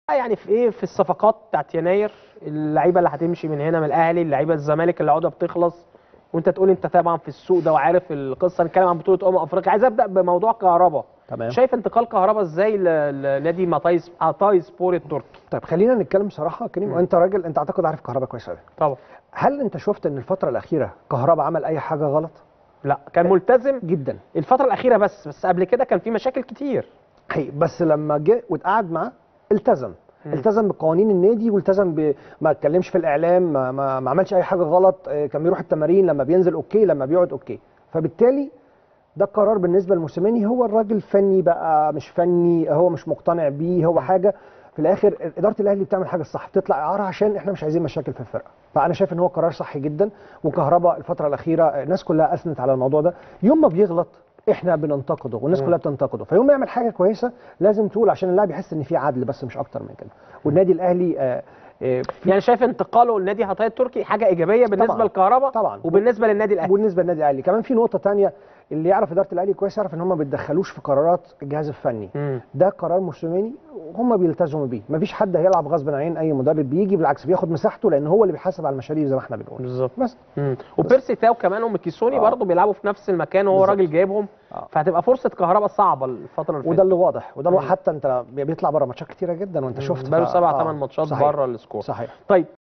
يعني في ايه في الصفقات بتاعت يناير اللعيبه اللي هتمشي من هنا من الاهلي اللعيبه الزمالك اللي عقده بتخلص وانت تقول انت طبعا في السوق ده وعارف القصه نتكلم عن بطوله امم افريقيا عايز ابدا بموضوع كهربا تمام شايف انتقال كهربا ازاي ل- لنادي ماتاي عطاي سبور التركي طيب خلينا نتكلم بصراحه كريم مم. وانت راجل انت اعتقد عارف كهربا كويس قوي طبعا هل انت شفت ان الفتره الاخيره كهربا عمل اي حاجه غلط لا كان ملتزم جدا الفتره الاخيره بس بس قبل كده كان في مشاكل كتير حقيقي بس لما جه واتقعد معاه التزم مم. التزم بقوانين النادي والتزم ب... ما اتكلمش في الاعلام ما, ما, ما عملش اي حاجه غلط آه، كان بيروح التمارين لما بينزل اوكي لما بيقعد اوكي فبالتالي ده قرار بالنسبه لموسيماني هو الراجل فني بقى مش فني هو مش مقتنع بيه هو حاجه في الاخر اداره الاهلي بتعمل حاجه الصح بتطلع اعاره عشان احنا مش عايزين مشاكل في الفرقه فانا شايف ان هو قرار صح جدا وكهرباء الفتره الاخيره الناس كلها اثنت على الموضوع ده يوم ما بيغلط احنا بننتقده والناس مم. كلها بتنتقده فيوم ما يعمل حاجه كويسه لازم تقول عشان اللاعب يحس ان في عدل بس مش اكتر من كده والنادي الاهلي آه، آه، في- يعني شايف انتقاله لنادي عطاي التركي حاجه ايجابيه بالنسبه طبعاً. لكهربا طبعا وبالنسبه للنادي الاهلي بالنسبه للنادي الاهلي كمان في نقطه تانية اللي يعرف اداره الاهلي كويس يعرف ان هم ما بيتدخلوش في قرارات الجهاز الفني مم. ده قرار موسيماني وهم بيلتزموا بيه مفيش حد هيلعب غصب عن اي مدرب بيجي بالعكس بياخد مساحته لان هو اللي بيحاسب على المشاريع زي ما احنا بنقول بالظبط بس مم. وبيرسي تاو كمان وميكيسوني آه. برضه بيلعبوا في نفس المكان وهو بالظبط. راجل جايبهم آه. فهتبقى فرصه كهربا صعبه الفتره اللي وده فاتت اللي واضح وده مم. حتى انت بيطلع بره ماتشات كتيره جدا وانت شفت بقاله ف- سبع آه، ثمان ماتشات صحيح. بره السكور صحيح طيب